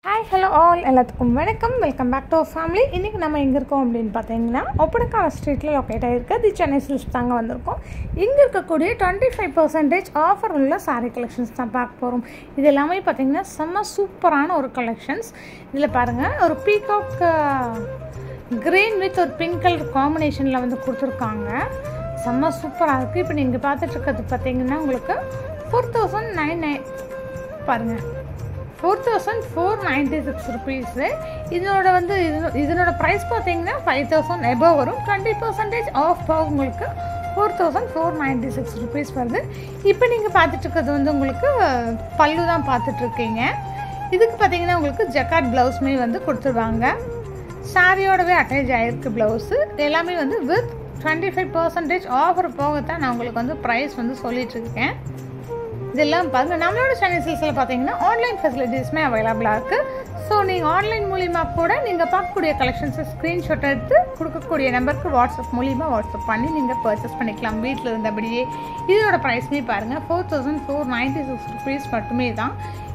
hi hello all எல்லாத்துக்கும் வணக்கம் welcome back to family இன்றைக்கி நம்ம எங்கே இருக்கோம் அப்படின்னு பார்த்தீங்கன்னா ஒப்படக்கார ஸ்ட்ரீட்டில் லொக்கேட் ஆகிருக்கு தி சென்னை சில்ஸ் தாங்க வந்திருக்கோம் இங்கே இருக்கக்கூடிய டுவெண்ட்டி ஃபைவ் பர்சன்டேஜ் ஆஃபர் உள்ள சாரீ கலெக்ஷன்ஸ் தான் பார்க்க போகிறோம் இது எல்லாமே பார்த்தீங்கன்னா செம்ம சூப்பரான ஒரு கலெக்ஷன்ஸ் இதில் பாருங்கள் ஒரு பீகாக் க்ரீன் வித் ஒரு பிங்க் கலர் காம்பினேஷனில் வந்து கொடுத்துருக்காங்க செம்ம சூப்பராக இருக்குது இப்போ நீங்கள் பார்த்துட்டு இருக்கிறது பார்த்தீங்கன்னா உங்களுக்கு ஃபோர் தௌசண்ட் நைன் நைன் பாருங்கள் four thousand four ninety six rupees இதனோட வந்து இது இதனோட ப்ரைஸ் பார்த்தீங்கன்னா ஃபைவ் தௌசண்ட் எபோவ் வரும் டுவெண்ட்டி பர்சன்டேஜ் ஆஃப் போக உங்களுக்கு four thousand four ninety six rupees வருது இப்போ நீங்கள் பார்த்துட்டு இருக்கிறது வந்து உங்களுக்கு பல்லு தான் பார்த்துட்ருக்கீங்க இதுக்கு பார்த்தீங்கன்னா உங்களுக்கு ஜக்காட் ப்ளவுஸுமே வந்து கொடுத்துருவாங்க சாரியோடவே அட்டாச் ஆகிருக்கு ப்ளவுஸு எல்லாமே வந்து with twenty five percentage offer போகத்தான் நான் உங்களுக்கு வந்து ப்ரைஸ் வந்து சொல்லிகிட்ருக்கேன் இதெல்லாம் பாருங்கள் நம்மளோட சென்னை சில்ஸில் பார்த்தீங்கன்னா ஆன்லைன் ஃபெசிலிட்டிஸுமே அவைலபிளாக இருக்குது ஸோ நீங்கள் ஆன்லைன் மூலிமா கூட நீங்கள் பார்க்கக்கூடிய கலெக்ஷன்ஸை ஸ்க்ரீன்ஷாட் எடுத்து கொடுக்கக்கூடிய நம்பருக்கு வாட்ஸ்அப் மூலிமா வாட்ஸ்அப் பண்ணி நீங்கள் பர்ச்சேஸ் பண்ணிக்கலாம் வீட்டில் இருந்தபடியே இதோட ப்ரைஸ்மே பாருங்கள் four thousand four ninety six rupees மட்டுமே தான்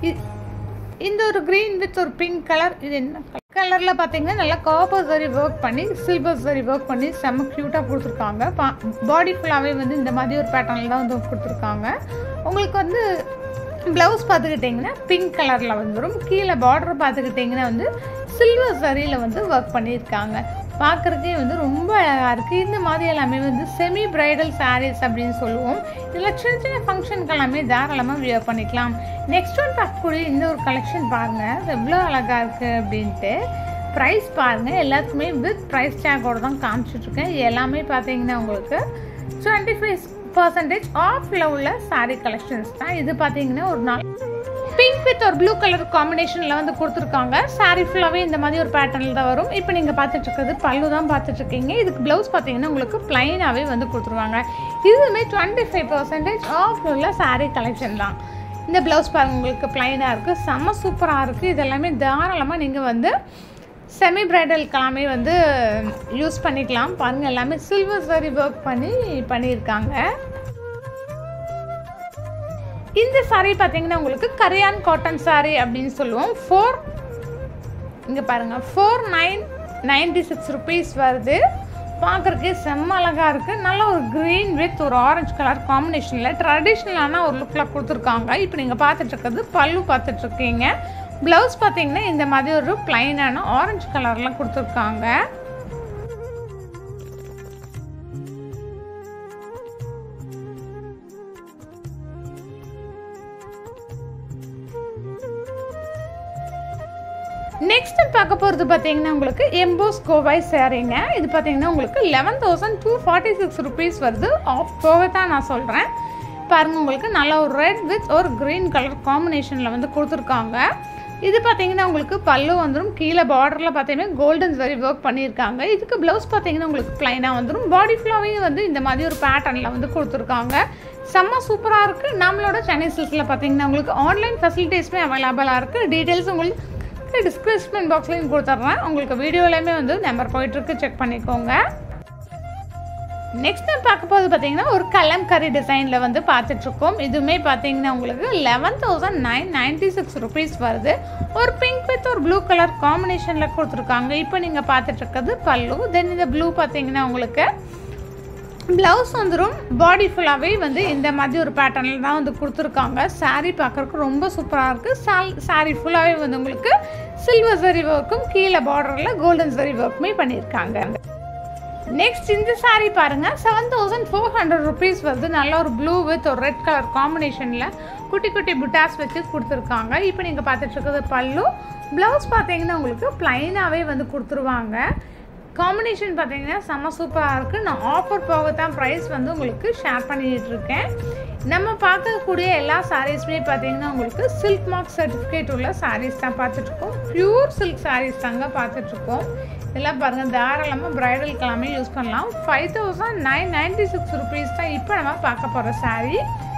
இந்த ஒரு க்ரீன் வித் ஒரு பிங்க் கலர் இது என்ன கலரில் பார்த்தீங்கன்னா நல்லா காப்பர் சரி ஒர்க் பண்ணி சில்வர் சரி ஒர்க் பண்ணி செம்ம க்யூட்டாக கொடுத்துருக்காங்க பா பாடி ஃபுல்லாகவே வந்து இந்த மாதிரி ஒரு பேட்டர்னில் தான் வந்து கொடுத்துருக்காங்க உங்களுக்கு வந்து ப்ளவுஸ் பார்த்துக்கிட்டிங்கன்னா பிங்க் கலரில் வந்துடும் கீழே பார்டர் பார்த்துக்கிட்டிங்கன்னா வந்து சில்வர் சரியில் வந்து ஒர்க் பண்ணியிருக்காங்க பார்க்குறதுக்கே வந்து ரொம்ப அழகாக இருக்குது இந்த மாதிரி எல்லாமே வந்து செமி ப்ரைடல் சாரீஸ் அப்படின்னு சொல்லுவோம் இதில் சின்ன சின்ன ஃபங்க்ஷனுக்கு எல்லாமே தாராளமாக வியர் பண்ணிக்கலாம் நெக்ஸ்ட் ஒன் பார்க்கக்கூடிய இந்த ஒரு கலெக்ஷன் பாருங்கள் எவ்வளோ அழகாக இருக்குது அப்படின்ட்டு ப்ரைஸ் பாருங்கள் எல்லாத்துக்குமே வித் ப்ரைஸ் டேக்கோடு தான் காமிச்சிட்ருக்கேன் எல்லாமே பார்த்தீங்கன்னா உங்களுக்கு டுவெண்ட்டி ஃபைவ் பர்சன்டேஜ் ஆஃபில் உள்ள சாரீ கலெக்ஷன்ஸ் தான் இது பார்த்தீங்கன்னா ஒரு நாள் பிங்க் வித் ஒரு ப்ளூ கலர் காம்பினேஷனில் வந்து கொடுத்துருக்காங்க சாரீ ஃபுல்லாகவே இந்த மாதிரி ஒரு பேட்டர்னில் தான் வரும் இப்போ நீங்கள் பார்த்துட்டு இருக்கிறது பல்லு தான் பார்த்துட்டு இருக்கீங்க இதுக்கு ப்ளவுஸ் பார்த்தீங்கன்னா உங்களுக்கு ப்ளைனாகவே வந்து கொடுத்துருவாங்க இதுவுமே டுவெண்ட்டி ஃபைவ் பர்சன்டேஜ் ஆஃப் உள்ள சாரீ கலெக்ஷன் தான் இந்த ப்ளவுஸ் பாருங்கள் உங்களுக்கு ப்ளைனாக இருக்குது செம்ம சூப்பராக இருக்குது இது எல்லாமே தாராளமாக நீங்கள் வந்து செமி ப்ரைடலுக்கெல்லாமே வந்து யூஸ் பண்ணிக்கலாம் பாருங்கள் எல்லாமே சில்வர் சரி ஒர்க் பண்ணி பண்ணியிருக்காங்க இந்த சாரீ பார்த்தீங்கன்னா உங்களுக்கு கரியான் காட்டன் சாரீ அப்படின்னு சொல்லுவோம் ஃபோர் இங்கே பாருங்கள் four nine ninety six rupees வருது பார்க்குறக்கே செம்ம அழகாக இருக்குது நல்ல ஒரு க்ரீன் வித் ஒரு ஆரஞ்சு கலர் காம்பினேஷனில் ட்ரெடிஷ்னலான ஒரு லுக்கில் கொடுத்துருக்காங்க இப்போ நீங்கள் பார்த்துட்ருக்கிறது பல்லு பார்த்துட்ருக்கீங்க ப்ளவுஸ் பார்த்தீங்கன்னா இந்த மாதிரி ஒரு பிளைனான ஆரஞ்சு கலரில் கொடுத்துருக்காங்க நெக்ஸ்ட் பார்க்க போகிறது பார்த்தீங்கன்னா உங்களுக்கு எம்போஸ் கோவாய் சேரீங்க இது பார்த்தீங்கன்னா உங்களுக்கு eleven thousand two forty six rupees வருது ஆஃப் கோவை தான் நான் சொல்கிறேன் பாருங்கள் உங்களுக்கு நல்ல ஒரு ரெட் வித் ஒரு க்ரீன் கலர் காம்பினேஷனில் வந்து கொடுத்துருக்காங்க இது பார்த்தீங்கன்னா உங்களுக்கு பல்லு வந்துடும் கீழே பார்டரில் பார்த்தீங்கன்னா கோல்டன் சரி ஒர்க் பண்ணியிருக்காங்க இதுக்கு ப்ளவுஸ் பார்த்தீங்கன்னா உங்களுக்கு ப்ளைனாக வந்துடும் பாடி ஃபுல்லாகவே வந்து இந்த மாதிரி ஒரு பேட்டர்னில் வந்து கொடுத்துருக்காங்க செம்ம சூப்பராக இருக்குது நம்மளோட சென்னை சில்ஸில் பார்த்தீங்கன்னா உங்களுக்கு ஆன்லைன் ஃபெசிலிட்டிஸுமே அவைலபிளாக இருக்குது டீட்டெயில்ஸ் உங்களுக்கு டிஸ்கிரிப்ஷன் பாக்ஸ்லையும் கொடுத்துட்றேன் உங்களுக்கு வீடியோலையுமே வந்து நம்பர் போயிட்டுருக்கு செக் பண்ணிக்கோங்க நெக்ஸ்ட் டைம் பார்க்க போது பார்த்தீங்கன்னா ஒரு கலம்கரி டிசைனில் வந்து பார்த்துட்ருக்கோம் இதுவுமே பார்த்தீங்கன்னா உங்களுக்கு eleven thousand nine ninety six rupees வருது ஒரு பிங்க் வித் ஒரு ப்ளூ கலர் காம்பினேஷனில் கொடுத்துருக்காங்க இப்போ நீங்கள் பார்த்துட்ருக்கிறது பல்லு தென் இந்த ப்ளூ பார்த்தீங்கன்னா உங்களுக்கு ப்ளவுஸ் வந்துடும் பாடி ஃபுல்லாகவே வந்து இந்த மாதிரி ஒரு பேட்டர்னில் தான் வந்து கொடுத்துருக்காங்க சாரீ பார்க்குறக்கு ரொம்ப சூப்பராக இருக்குது சால் சாரீ ஃபுல்லாகவே வந்து உங்களுக்கு சில்வர் சரி ஒர்க்கும் கீழே பார்டரில் கோல்டன் சரி ஒர்க்குமே பண்ணியிருக்காங்க நெக்ஸ்ட் இந்த சாரீ பாருங்கள் seven thousand four hundred rupees வருது நல்ல ஒரு ப்ளூ வித் ஒரு ரெட் கலர் காம்பினேஷனில் குட்டி குட்டி புட்டாஸ் வச்சு கொடுத்துருக்காங்க இப்போ நீங்கள் பார்த்துட்டு இருக்கிறது பல்லு ப்ளவுஸ் பார்த்தீங்கன்னா உங்களுக்கு ப்ளைனாகவே வந்து கொடுத்துருவாங்க காம்பினேஷன் பார்த்தீங்கன்னா செம்ம சூப்பராக இருக்குது நான் ஆஃபர் போகத்தான் ப்ரைஸ் வந்து உங்களுக்கு ஷேர் பண்ணிட்டு இருக்கேன் நம்ம பார்க்கக்கூடிய எல்லா சாரீஸுமே பார்த்தீங்கன்னா உங்களுக்கு சில்க் மார்க் சர்டிஃபிகேட் உள்ள சாரீஸ் தான் பார்த்துட்ருக்கோம் ப்யூர் சில்க் சாரீஸ் தாங்க பார்த்துட்ருக்கோம் இதெல்லாம் பாருங்கள் தாராளமாக ப்ரைடலுக்கு எல்லாமே யூஸ் பண்ணலாம் five thousand nine ninety six rupees தான் இப்போ நம்ம பார்க்க போகிற sari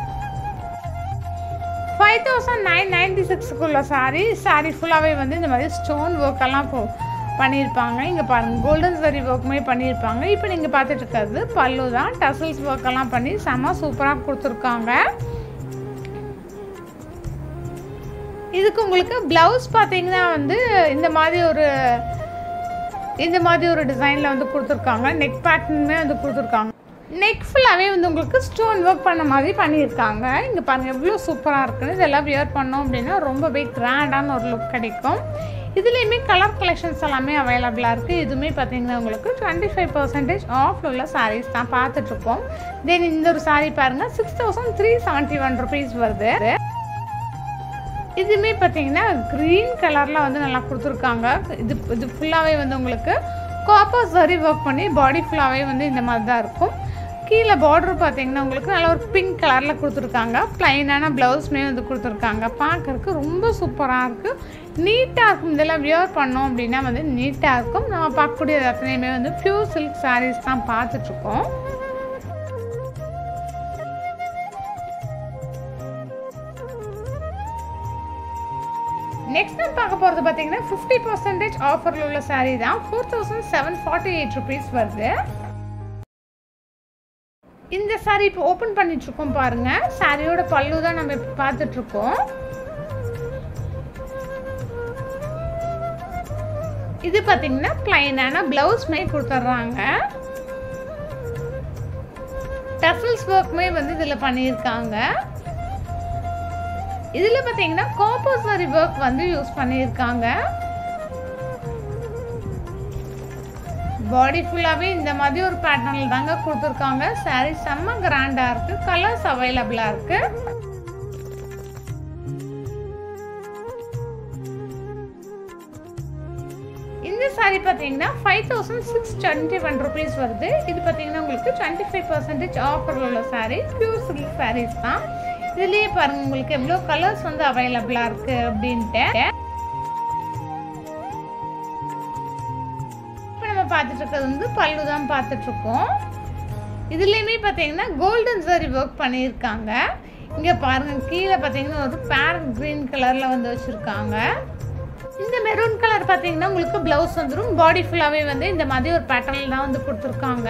five thousand nine ninety சிக்ஸுக்குள்ள சாரீ சாரீ ஃபுல்லாகவே வந்து இந்த மாதிரி ஸ்டோன் ஒர்க்கெல்லாம் போ பண்ணியிருப்பாங்க இங்கே பாருங்கள் கோல்டன் சரி ஒர்க்குமே பண்ணியிருப்பாங்க இப்போ நீங்கள் பார்த்துட்டு இருக்கிறது பல்லு தான் டசல்ஸ் ஒர்க்கெல்லாம் பண்ணி செம்ம சூப்பராக கொடுத்துருக்காங்க இதுக்கு உங்களுக்கு ப்ளவுஸ் பார்த்தீங்கன்னா வந்து இந்த மாதிரி ஒரு இந்த மாதிரி ஒரு டிசைனில் வந்து கொடுத்துருக்காங்க நெக் பேட்டர்னுமே வந்து கொடுத்துருக்காங்க நெக் ஃபுல்லாகவே வந்து உங்களுக்கு ஸ்டோன் ஒர்க் பண்ண மாதிரி பண்ணியிருக்காங்க இங்கே பாருங்கள் எவ்வளோ சூப்பராக இருக்குன்னு இதெல்லாம் வியர் பண்ணோம் அப்படின்னா ரொம்பவே கிராண்டான ஒரு லுக் கிடைக்கும் இதுலேயுமே கலர் கலெக்ஷன்ஸ் எல்லாமே அவைலபிளாக இருக்குது இதுவுமே பார்த்தீங்கன்னா உங்களுக்கு டுவெண்ட்டி ஃபைவ் பர்சன்டேஜ் ஆஃப் உள்ள சாரீஸ் தான் பார்த்துட்ருக்கோம் தென் இந்த ஒரு சாரீ பாருங்கள் six thousand three seventy one rupees வருது இதுவுமே பார்த்தீங்கன்னா க்ரீன் கலரில் வந்து நல்லா கொடுத்துருக்காங்க இது இது ஃபுல்லாகவே வந்து உங்களுக்கு காப்பர் சரி ஒர்க் பண்ணி பாடி ஃபுல்லாகவே வந்து இந்த மாதிரி தான் இருக்கும் கீழே பார்டர் பார்த்தீங்கன்னா உங்களுக்கு நல்ல ஒரு பிங்க் கலரில் கொடுத்துருக்காங்க ப்ளைனான ப்ளவுஸ்மே வந்து கொடுத்துருக்காங்க பார்க்கறதுக்கு ரொம்ப சூப்பராக இருக்குது நீட்டாக இருக்கும் இதெல்லாம் வியர் பண்ணோம் அப்படின்னா வந்து நீட்டாக இருக்கும் நம்ம பார்க்கக்கூடிய அத்தனையுமே வந்து பியூர் சில்க் சாரீஸ் தான் பார்த்துட்ருக்கோம் நெக்ஸ்ட் நம்ம பார்க்க போகிறது பார்த்தீங்கன்னா ஃபிஃப்டி பர்சன்டேஜ் ஆஃபரில் உள்ள சாரீ தான் four thousand seven forty eight rupees வருது இந்த சாரீ இப்போ ஓப்பன் பண்ணிட்டு இருக்கோம் பாருங்க சாரியோட பல்லு தான் நம்ம இப்போ பார்த்துட்டு இருக்கோம் இது பார்த்தீங்கன்னா பிளைனான பிளவுஸ்மே கொடுத்துட்றாங்க டசல்ஸ் ஒர்க்குமே வந்து இதில் பண்ணியிருக்காங்க இதில் பார்த்தீங்கன்னா காம்போசரி ஒர்க் வந்து யூஸ் பண்ணியிருக்காங்க பாடி ஃபுல்லாகவே இந்த மாதிரி ஒரு பேட்டர்னில் தாங்க கொடுத்துருக்காங்க சாரீ செம்ம கிராண்டாக இருக்குது கலர்ஸ் அவைலபிளாக இருக்குது இந்த சாரீ பார்த்தீங்கன்னா five thousand six twenty one rupees வருது இது பார்த்தீங்கன்னா உங்களுக்கு டுவெண்ட்டி ஃபைவ் பர்சன்டேஜ் ஆஃபர் உள்ள சாரீ பியூர் சில்க் சாரீஸ் தான் இதுலேயே பாருங்க உங்களுக்கு எவ்வளோ கலர்ஸ் வந்து அவைலபிளாக இருக்கு அப்படின்ட்டு இப்போ நம்ம பார்த்துட்டு இருக்கிறது வந்து பல்லு தான் பார்த்துட்டு இருக்கோம் இதுலேயுமே பார்த்தீங்கன்னா கோல்டன் சரி ஒர்க் பண்ணியிருக்காங்க இங்கே பாருங்க கீழே பார்த்தீங்கன்னா ஒரு பேரட் க்ரீன் கலரில் வந்து வச்சுருக்காங்க இந்த மெரூன் கலர் பார்த்தீங்கன்னா உங்களுக்கு ப்ளவுஸ் வந்துடும் பாடி ஃபுல்லாகவே வந்து இந்த மாதிரி ஒரு பேட்டர்னில் தான் வந்து கொடுத்துருக்காங்க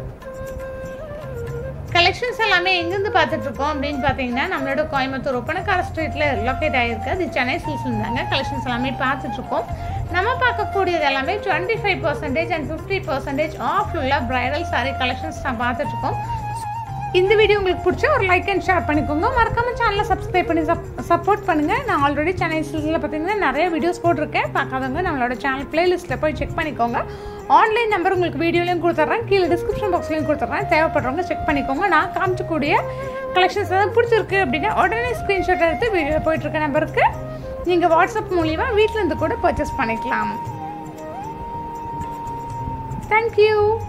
கலெக்ஷன்ஸ் எல்லாமே எங்கேருந்து பார்த்துட்டு இருக்கோம் அப்படின்னு பார்த்தீங்கன்னா நம்மளோட கோயம்புத்தூர் ஒப்பனக்கார ஸ்ட்ரீட்டில் லொக்கேட் ஆகிருக்கு அது சென்னை சில்ஸ் இருந்தாங்க கலெக்ஷன்ஸ் எல்லாமே பார்த்துட்டு இருக்கோம் நம்ம பார்க்கக்கூடியது எல்லாமே twenty five percentage and fifty percentage off உள்ள பிரைடல் சாரி கலெக்ஷன்ஸ் தான் பார்த்துட்டு இருக்கோம் இந்த வீடியோ உங்களுக்கு பிடிச்சா ஒரு லைக் அண்ட் ஷேர் பண்ணிக்கோங்க மறக்காம சேனலை சப்ஸ்கிரைப் பண்ணி சப்போர்ட் பண்ணுங்க நான் ஆல்ரெடி சென்னை சில்ஸில் பார்த்தீங்கன்னா நிறைய வீடியோஸ் போட்டிருக்கேன் பார்க்காதவங்க நம்மளோட சேனல் பிளேலிஸ்ட்டில் போய் செக் பண்ணிக்கோங்க ஆன்லைன் நம்பர் உங்களுக்கு வீடியோலையும் கொடுத்துட்றேன் கீழே டிஸ்கிரிப்ஷன் பாக்ஸ்லையும் கொடுத்துட்றேன் தேவைப்படுறவங்க செக் பண்ணிக்கோங்க நான் காமிச்சக்கூடிய கலெக்ஷன்ஸ் எதாவது பிடிச்சிருக்கு அப்படின்னா உடனே ஸ்க்ரீன்ஷாட் எடுத்து வீடியோ போயிட்டுருக்க நம்பருக்கு நீங்கள் வாட்ஸ்அப் மூலியமாக வீட்டிலேருந்து கூட பர்ச்சேஸ் பண்ணிக்கலாம் தேங்க்யூ